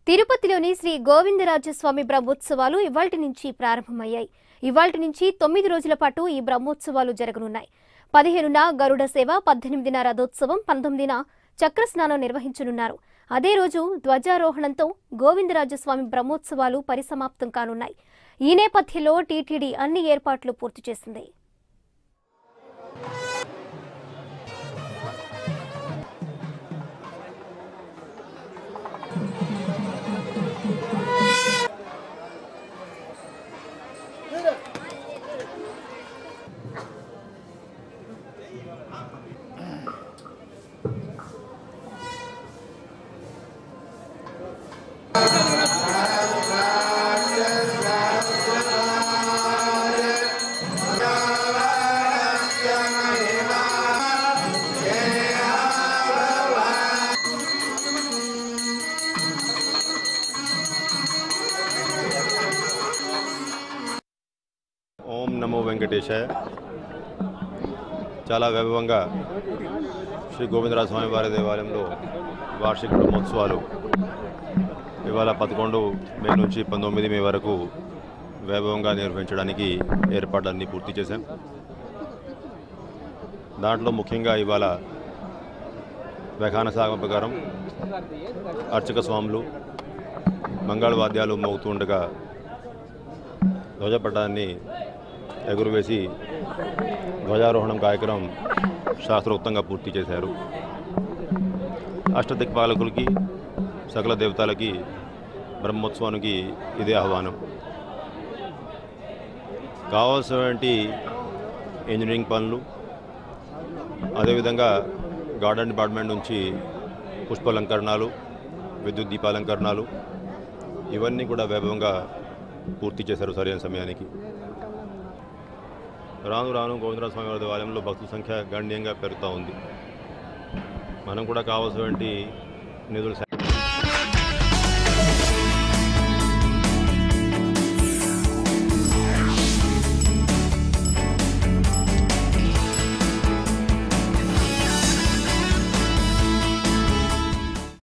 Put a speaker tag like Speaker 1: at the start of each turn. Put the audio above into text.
Speaker 1: తిరుపతిలోని శ్రీ గోవిందరాజస్వామి బ్రహ్మోత్సవాలు ఇవాల్టి నుంచి ప్రారంభమయ్యాయి ఇవాల్టి నుంచి తొమ్మిది రోజుల పాటు ఈ బ్రహ్మోత్సవాలు జరగనున్నాయి పదిహేనున గరుడ సేవ పద్దెనిమిదిన రథోత్సవం పంతొమ్మిదిన చక్రస్నానం నిర్వహించనున్నారు అదే రోజు ధ్వజారోహణంతో గోవిందరాజస్వామి బ్రహ్మోత్సవాలు పరిసమాప్తం కానున్నాయి ఈ నేపథ్యంలో టీటీడీ అన్ని ఏర్పాట్లు పూర్తి చేసింది
Speaker 2: ఓం నమో వెంకటేశాయ చాలా వైభవంగా శ్రీ గోవిందరాజ స్వామి వారి దేవాలయంలో వార్షిక బ్రహ్మోత్సవాలు ఇవాళ పదకొండు మే నుంచి పంతొమ్మిది మే వరకు వైభవంగా నిర్వహించడానికి ఏర్పాట్లన్నీ పూర్తి చేశాం దాంట్లో ముఖ్యంగా ఇవాళ వ్యాఖ్యాన సాగం ప్రకారం అర్చక స్వాములు మంగళ వాద్యాలు మోగుతుండగా ధ్వజపటాన్ని ఎగురవేసి ధ్వజారోహణం కార్యక్రమం శాస్త్రోక్తంగా పూర్తి చేశారు అష్టదిక్పాలకులకి సకల దేవతలకి బ్రహ్మోత్సవానికి ఇదే ఆహ్వానం కావాల్సినటువంటి ఇంజనీరింగ్ పనులు అదేవిధంగా గార్డెన్ డిపార్ట్మెంట్ నుంచి పుష్పాలంకరణాలు విద్యుత్ దీపాలంకరణాలు ఇవన్నీ కూడా వైభవంగా పూర్తి చేశారు సరైన సమయానికి రాను రాను గోవిందరాజ స్వామి వారి దేవాలయంలో భక్తుల సంఖ్య గణనీయంగా పెరుగుతూ ఉంది మనం కూడా కావాల్సినటువంటి నిధులు